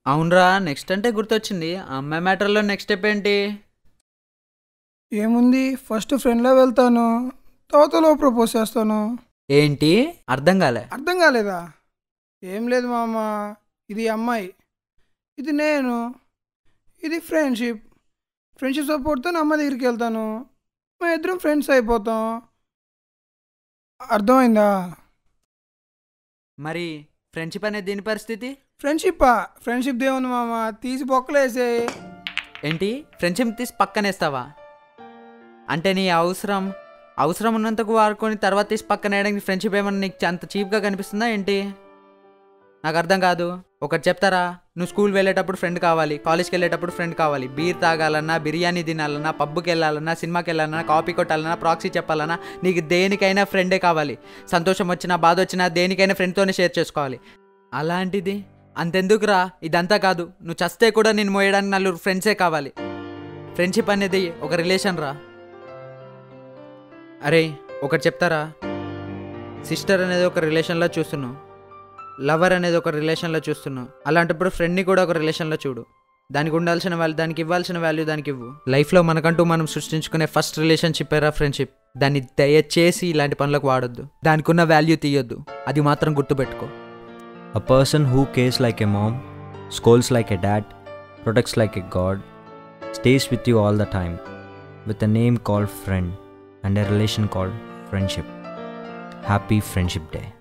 అవునరా నెక్స్ట్ అంటే గుర్తొచ్చింది ఆ అమ్మాయి మ్యాటర్లో నెక్స్ట్ స్టెప్ ఏంటి ఏముంది ఫస్ట్ ఫ్రెండ్లో వెళ్తాను తర్వాతలో ప్రపోజ్ చేస్తాను ఏంటి అర్థం కాలే అర్థం కాలేదా ఏం లేదు మామ ఇది అమ్మాయి ఇది నేను ఇది ఫ్రెండ్షిప్ ఫ్రెండ్షిప్ సపోర్ట్తో నా అమ్మ దగ్గరికి వెళ్తాను మా ఇద్దరం ఫ్రెండ్స్ అయిపోతాం అర్థమైందా మరి ఫ్రెండ్షిప్ అనేది దీని పరిస్థితి ఫ్రెండ్షిప్పా ఫ్రెండ్షిప్ దేవుంది మామ తీసి బొక్కలేసే ఏంటి ఫ్రెండ్షిప్ తీసి పక్కనేస్తావా అంటే నీ అవసరం అవసరం ఉన్నంతకు వాడుకొని తర్వాత తీసి పక్కన వేయడానికి ఫ్రెండ్షిప్ ఏమన్నా నీకు అంత చీప్గా కనిపిస్తుందా ఏంటి నాకు అర్థం కాదు ఒకటి చెప్తారా నువ్వు స్కూల్ వెళ్ళేటప్పుడు ఫ్రెండ్ కావాలి కాలేజ్కి వెళ్ళేటప్పుడు ఫ్రెండ్ కావాలి బీర్ తాగాలన్నా బిర్యానీ తినాలన్నా పబ్కి వెళ్ళాలన్నా సినిమాకి వెళ్ళాలన్నా కాపీ కొట్టాలన్నా ప్రాక్సీ చెప్పాలన్నా నీకు దేనికైనా ఫ్రెండే కావాలి సంతోషం వచ్చినా బాధ వచ్చినా దేనికైనా ఫ్రెండ్తోనే షేర్ చేసుకోవాలి అలాంటిది అంతెందుకురా ఇదంతా కాదు నువ్వు చస్తే కూడా నేను మోయడానికి నలుగురు ఫ్రెండ్సే కావాలి ఫ్రెండ్షిప్ అనేది ఒక రిలేషన్ రా అరే ఒకటి చెప్తారా సిస్టర్ అనేది ఒక రిలేషన్లో చూస్తున్నావు లవర్ అనేది ఒక రిలేషన్లో చూస్తున్నావు అలాంటప్పుడు ఫ్రెండ్ని కూడా ఒక రిలేషన్లో చూడు దానికి ఉండాల్సిన వాల్యూ దానికి ఇవ్వాల్సిన వాల్యూ దానికి ఇవ్వు లైఫ్లో మనకంటూ మనం సృష్టించుకునే ఫస్ట్ రిలేషన్షిప్ ఎరా ఫ్రెండ్షిప్ దాన్ని దయచేసి ఇలాంటి పనులకు వాడొద్దు దానికి ఉన్న వాల్యూ తీయొద్దు అది మాత్రం గుర్తుపెట్టుకో A person who cares like a mom, scolds like a dad, protects like a god, stays with you all the time, with a name called friend and a relation called friendship. Happy Friendship Day.